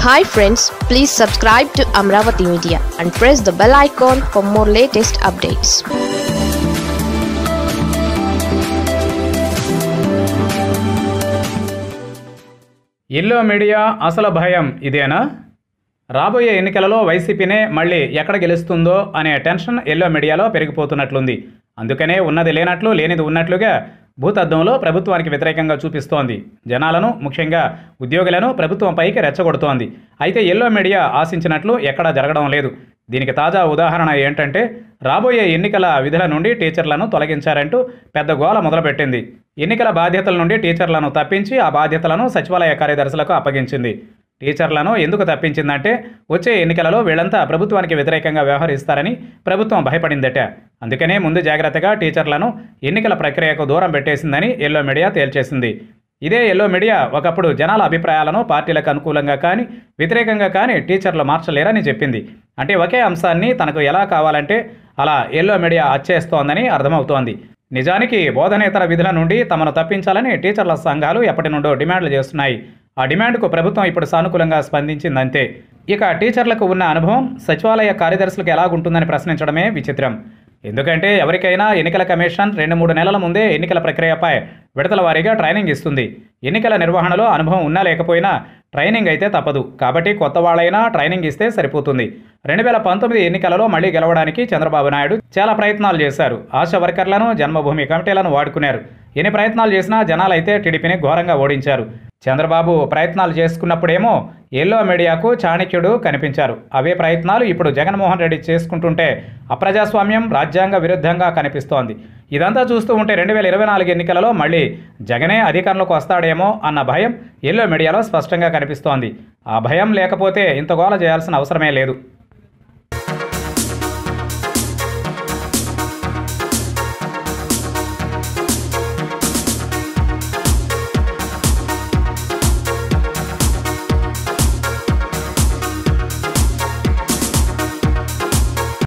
hi friends please subscribe to Amaravati media and press the bell icon for more latest updates ఇల్లు media అసలు భయం ఇదేనా రాబోయే ఎన్నికలలో వైసీపీనే మళ్ళీ ఎక్కడ గెలుస్తుందో అనే టెన్షన్ ఎల్లో మీడియాలో పెరిగిపోతున్నట్లుంది అందుకనే ఉన్నది లేనట్లు లేనిది ఉన్నట్లుగా భూతద్దంలో ప్రభుత్వానికి వ్యతిరేకంగా చూపిస్తోంది జనాలను ముఖ్యంగా ఉద్యోగులను ప్రభుత్వం పైకి రెచ్చగొడుతోంది అయితే ఎల్లో మీడియా ఆశించినట్లు ఎక్కడా జరగడం లేదు దీనికి తాజా ఉదాహరణ ఏంటంటే రాబోయే ఎన్నికల విధుల నుండి టీచర్లను తొలగించారంటూ పెద్ద గోల మొదలుపెట్టింది ఎన్నికల బాధ్యతల నుండి టీచర్లను తప్పించి ఆ బాధ్యతలను సచివాలయ కార్యదర్శులకు అప్పగించింది టీచర్లను ఎందుకు తప్పించిందంటే వచ్చే ఎన్నికలలో వీళ్ళంతా ప్రభుత్వానికి వ్యతిరేకంగా వ్యవహరిస్తారని ప్రభుత్వం భయపడిందట అందుకనే ముందు జాగ్రత్తగా టీచర్లను ఎన్నికల ప్రక్రియకు దూరం పెట్టేసిందని ఎల్లో మీడియా తేల్చేసింది ఇదే ఎల్లో మీడియా ఒకప్పుడు జనాల అభిప్రాయాలను పార్టీలకు అనుకూలంగా కానీ వ్యతిరేకంగా కానీ టీచర్లు మార్చలేరని చెప్పింది అంటే ఒకే అంశాన్ని తనకు ఎలా కావాలంటే అలా ఎల్లో మీడియా అచ్చేస్తోందని అర్థమవుతోంది నిజానికి బోధనేతర విధుల నుండి తమను తప్పించాలని టీచర్ల సంఘాలు ఎప్పటి నుండో డిమాండ్లు చేస్తున్నాయి ఆ డిమాండ్కు ప్రభుత్వం ఇప్పుడు సానుకూలంగా స్పందించిందంతే ఇక టీచర్లకు ఉన్న అనుభవం సచివాలయ కార్యదర్శులకు ఎలాగుంటుందని ప్రశ్నించడమే విచిత్రం ఎందుకంటే ఎవరికైనా ఎన్నికల కమిషన్ రెండు మూడు నెలల ముందే ఎన్నికల ప్రక్రియపై విడతల వారీగా ట్రైనింగ్ ఇస్తుంది ఎన్నికల నిర్వహణలో అనుభవం ఉన్నా లేకపోయినా ట్రైనింగ్ అయితే తప్పదు కాబట్టి కొత్త వాళ్ళైనా ట్రైనింగ్ ఇస్తే సరిపోతుంది రెండు వేల పంతొమ్మిది ఎన్నికలలో మళ్లీ గెలవడానికి చంద్రబాబు నాయుడు చాలా ప్రయత్నాలు చేశారు ఆశా వర్కర్లను జన్మభూమి కమిటీలను వాడుకున్నారు ఎన్ని ప్రయత్నాలు చేసినా జనాలైతే టీడీపీని ఘోరంగా ఓడించారు చంద్రబాబు ప్రయత్నాలు చేసుకున్నప్పుడేమో ఎల్లో మీడియాకు చాణక్యుడు కనిపించారు అవే ప్రయత్నాలు ఇప్పుడు జగన్మోహన్ రెడ్డి చేసుకుంటుంటే అప్రజాస్వామ్యం రాజ్యాంగ విరుద్ధంగా కనిపిస్తోంది ఇదంతా చూస్తూ ఉంటే రెండు వేల ఇరవై నాలుగు ఎన్నికలలో మళ్ళీ జగనే అధికారంలోకి వస్తాడేమో అన్న భయం ఎల్లో మీడియాలో స్పష్టంగా కనిపిస్తోంది ఆ భయం లేకపోతే ఇంత గోల చేయాల్సిన అవసరమే లేదు